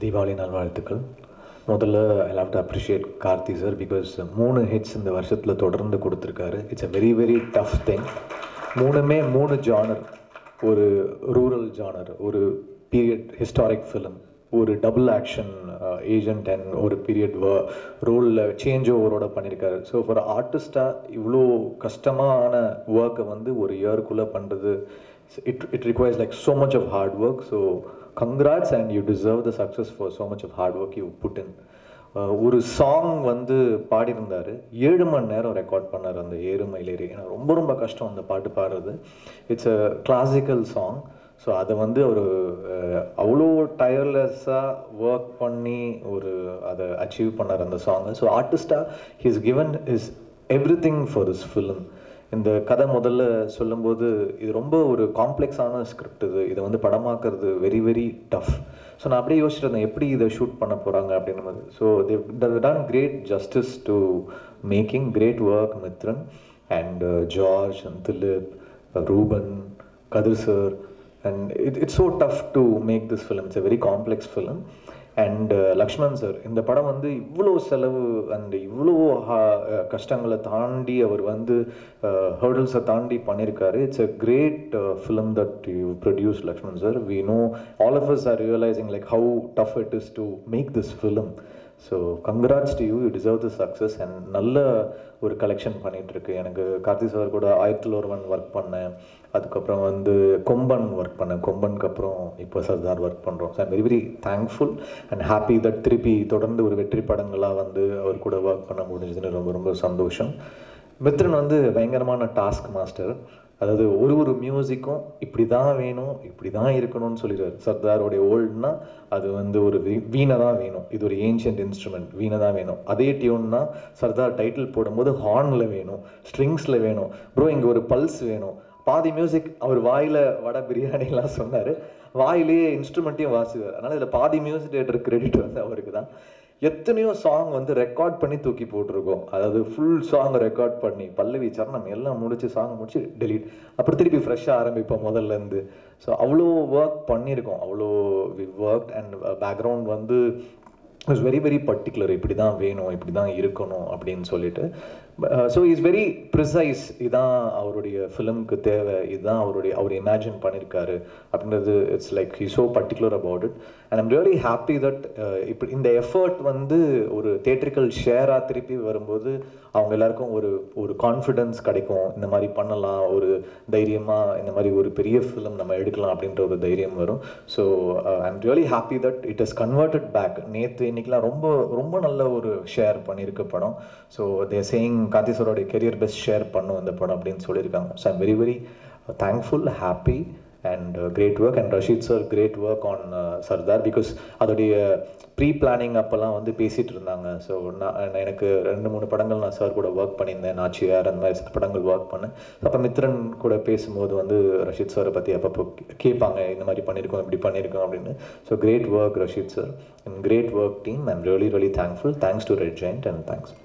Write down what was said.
தீபாவளி நல்வாழ்த்துக்கள் முதல்ல I love to appreciate Karthi sir because மூணு ஹிட்ஸ் இந்த வருஷத்தில் தொடர்ந்து கொடுத்துருக்காரு it's a very very tough thing மூணுமே மூணு ஜானர் ஒரு ரூரல் ஜானர் ஒரு பீரியட் ஹிஸ்டாரிக் ஃபிலிம் ஒரு டபுள் ஆக்ஷன் ஏஜென்ட் அண்ட் ஒரு பீரியட் ரோலில் சேஞ்ச் ஓவரோட பண்ணியிருக்காரு ஸோ ஃபார் ஆர்டிஸ்டாக இவ்வளோ கஷ்டமான ஒர்க்கை வந்து ஒரு இயருக்குள்ளே பண்ணுறது it it requires like so much of hard work so congrats and you deserve the success for so much of hard work you put in ஒரு சாங் வந்து பாடியிருந்தார் ஏழு மணி நேரம் ரெக்கார்ட் பண்ணார் அந்த ஏறு மயிலேறி ஏன்னா ரொம்ப ரொம்ப கஷ்டம் அந்த பாட்டு பாடுறது it's a classical song so அதை வந்து ஒரு அவ்வளோ டயர்லெஸ்ஸாக ஒர்க் பண்ணி ஒரு அதை அச்சீவ் பண்ணார் அந்த சாங்கை ஸோ ஆர்டிஸ்டாக he's given is everything for this film இந்த கதை முதல்ல சொல்லும்போது இது ரொம்ப ஒரு காம்ப்ளெக்ஸான ஸ்கிரிப்ட் இது இதை வந்து படமாக்குறது வெரி வெரி டஃப் ஸோ நான் அப்படியே யோசிச்சுட்டு இருந்தேன் எப்படி இதை ஷூட் பண்ண போகிறாங்க அப்படின்னு so they've done great justice to making great work Mithran and George and Dilip Ruben Kathir sir and it it's so tough to make this film it's a very complex film and Lakshman sir இந்த படம் வந்து இவ்வளோ செலவு அண்ட் இவ்வளோ கஷ்டங்களை தாண்டி அவர் வந்து ஹர்டல்ஸை தாண்டி பண்ணியிருக்காரு it's a great film that you produce Lakshman sir we know all of us are realising like how tough it is to make this film so congrats to you you deserve the success and நல்ல ஒரு collection பண்ணிகிட்ருக்கு எனக்கு Karthi sir கூட ஆயிரத்தில் ஒருவன் work பண்ணேன் அதுக்கப்புறம் வந்து கொம்பன் ஒர்க் பண்ணேன் கொம்பனுக்கு அப்புறம் இப்போ சர்தார் ஒர்க் பண்ணுறோம் so I'm very very thankful and happy that திருப்பி தொடர்ந்து ஒரு வெற்றி படங்களாக வந்து அவர் கூட ஒர்க் பண்ண முடிஞ்சதுன்னு ரொம்ப ரொம்ப சந்தோஷம் மித்ரன் வந்து பயங்கரமான டாஸ்க் மாஸ்டர் அதாவது ஒரு ஒரு மியூசிக்கும் இப்படி தான் வேணும் இப்படி தான் இருக்கணும்னு சொல்லிடுவார் சர்தாரோடைய ஓல்டுனா அது வந்து ஒரு வீணை தான் வேணும் இது ஒரு ஏன்ஷியன்ட் இன்ஸ்ட்ருமெண்ட் வீணை தான் வேணும் அதே டியூன்னா சர்தார் டைட்டில் போடும்போது ஹார்னில் வேணும் ஸ்ட்ரிங்ஸில் வேணும் ப்ரோ இங்கே ஒரு பல்ஸ் வேணும் பாதி மியூசிக் அவர் வாயில் வடை பிரியாணிலாம் சொன்னார் வாயிலேயே இன்ஸ்ட்ருமெண்ட்டையும் வாசிவார் அதனால் இதில் பாதி மியூசிக் டேரக்டர் கிரெடிட் வந்து அவருக்கு தான் எத்தனையோ சாங் வந்து ரெக்கார்ட் பண்ணி தூக்கி போட்டிருக்கோம் அதாவது ஃபுல் சாங் ரெக்கார்ட் பண்ணி பல்லவி சரணம் எல்லாம் முடிச்சு சாங் முடிச்சு டெலீட் அப்புறம் திருப்பி ஃப்ரெஷ்ஷாக ஆரம்பிப்போம் முதல்லேருந்து ஸோ அவ்வளோ ஒர்க் பண்ணியிருக்கோம் அவ்வளோ வி ஒர்க் அண்ட் பேக்ரவுண்ட் வந்து இஸ் வெரி வெரி பர்டிகுலர் இப்படி தான் வேணும் இப்படி தான் இருக்கணும் அப்படின்னு சொல்லிட்டு ஸோ இஸ் வெரி ப்ரிசைஸ் இதான் அவருடைய ஃபிலிம்க்கு தேவை இதுதான் அவருடைய அவர் இமேஜின் பண்ணியிருக்காரு அப்படின்றது it's like he so particular about it and I'm really happy that இப்படி இந்த எஃபர்ட் வந்து ஒரு தேட்ரிக்கல் ஷேராக திருப்பி வரும்போது அவங்க எல்லாருக்கும் ஒரு ஒரு கான்ஃபிடென்ஸ் கிடைக்கும் இந்த மாதிரி பண்ணலாம் ஒரு தைரியமாக இந்த மாதிரி ஒரு பெரிய ஃபிலிம் நம்ம எடுக்கலாம் அப்படின்ற ஒரு தைரியம் வரும் so I am really happy that it is converted back நேற்று இன்னைக்கெலாம் ரொம்ப ரொம்ப நல்ல ஒரு ஷேர் பண்ணியிருக்க படம் ஸோ தே சேயிங் காந்தி சாரோடைய கெரியர் பெஸ்ட் ஷேர் பண்ணும் இந்த படம் அப்படின்னு சொல்லியிருக்காங்க so I'm very very thankful happy and great work and Rasheed sir great work on Sardar because அதோடைய ப்ரீ பிளானிங் அப்போல்லாம் வந்து பேசிகிட்டு இருந்தாங்க ஸோ நான் எனக்கு ரெண்டு மூணு படங்கள் நான் சார் கூட ஒர்க் பண்ணியிருந்தேன் நாச்சியார் அந்த மாதிரி சில படங்கள் ஒர்க் பண்ணேன் அப்போ மித்ரன் கூட பேசும்போது வந்து ரஷீத் சாரை பற்றி அப்பப்போ கேட்பாங்க இந்த மாதிரி பண்ணியிருக்கோம் இப்படி பண்ணியிருக்கோம் அப்படின்னு so great work Rasheed sir and great work team I'm really really thankful thanks to Red Giant and thanks